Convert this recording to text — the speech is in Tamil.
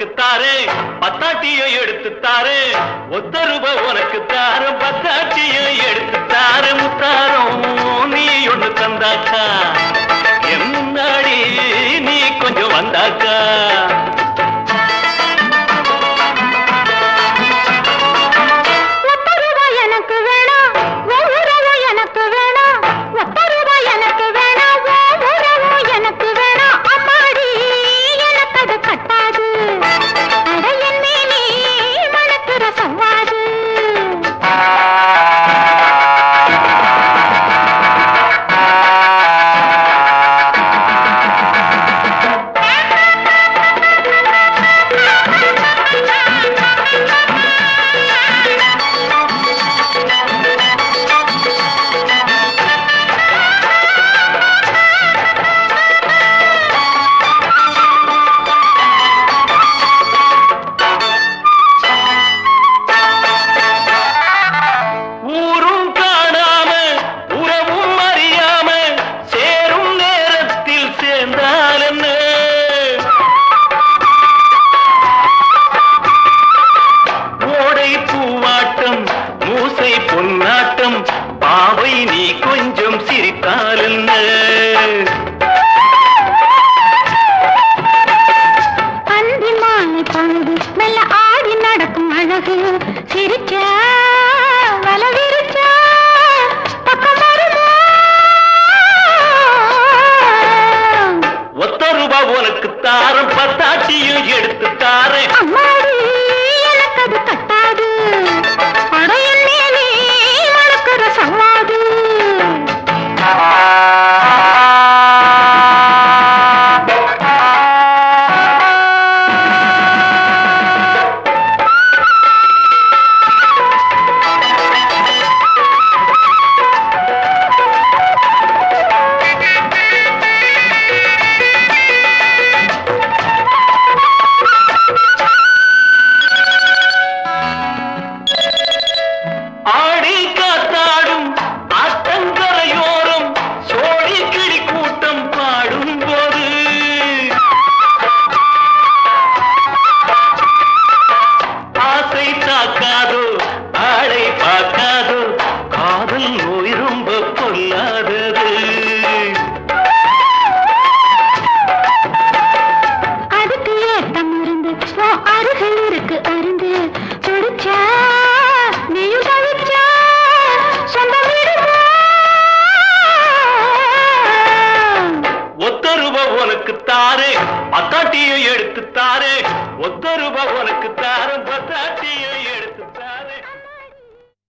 உனக்கு தாரே பத்தாட்டியை எடுத்து தாரே ஒத்த ரூபாய் உனக்கு தாரம் பத்தாட்டியை எடுத்து தாரு முத்தாரம் நீ ஒண்ணு தந்தாக்கா என் முன்னாடி நீ கொஞ்சம் வந்தாக்கா ஒத்த ரூபாய் எனக்கு வேணாம் உன் உறவு எனக்கு வேணாம் ஒத்த ரூபாய் எனக்கு வேணாம் உன் உறவு எனக்கு வேணாம் அம்மாடி எனக்கு அது கட்டாது அட என் மேலே மணக்கிற சவ்வாது ஊரும் காணாம உறவும் அறியாம சேரும் நேரத்தில் சேர்ந்தால் என்ன ஓடை பூவாட்டம் மூசை பொன்னாட்டம் பாவை நீ கொஞ்சம் சிரித்தால் என்ன அந்தி மாலை பொழுது மெல்ல ஆடி நடக்கும் அழகு சிரிச்சா வல விரிச்சா பக்கம் வருமா ஒத்த ரூபா உனக்கு தாரம் பத்தாட்டியும் எடுத்து தாரேன் அம்மாடி எனக்கு அது கட்டாது படையின் மேலே மணக்கிற சவாது ஆடி காத்தாடும் ஆத்தங்கரையோரம் சோழி கிளி கூட்டம் பாடும் போது ஆசை தாக்காதோ ஆளை பார்க்காதோ காதல் நோய் ரொம்ப கொல்லாதது அதுக்கு ஏத்த மருந்து உன் அருகில் இருக்கு அருந்து துடிச்சா நீயும் தவிச்சா சொந்தம் விடுமா ஒத்த ரூபா உனக்கு தாரே பத்தாட்டியை எடுத்து தாரே ஒத்த ரூபா உனக்கு தாரம் பத்தாட்டியை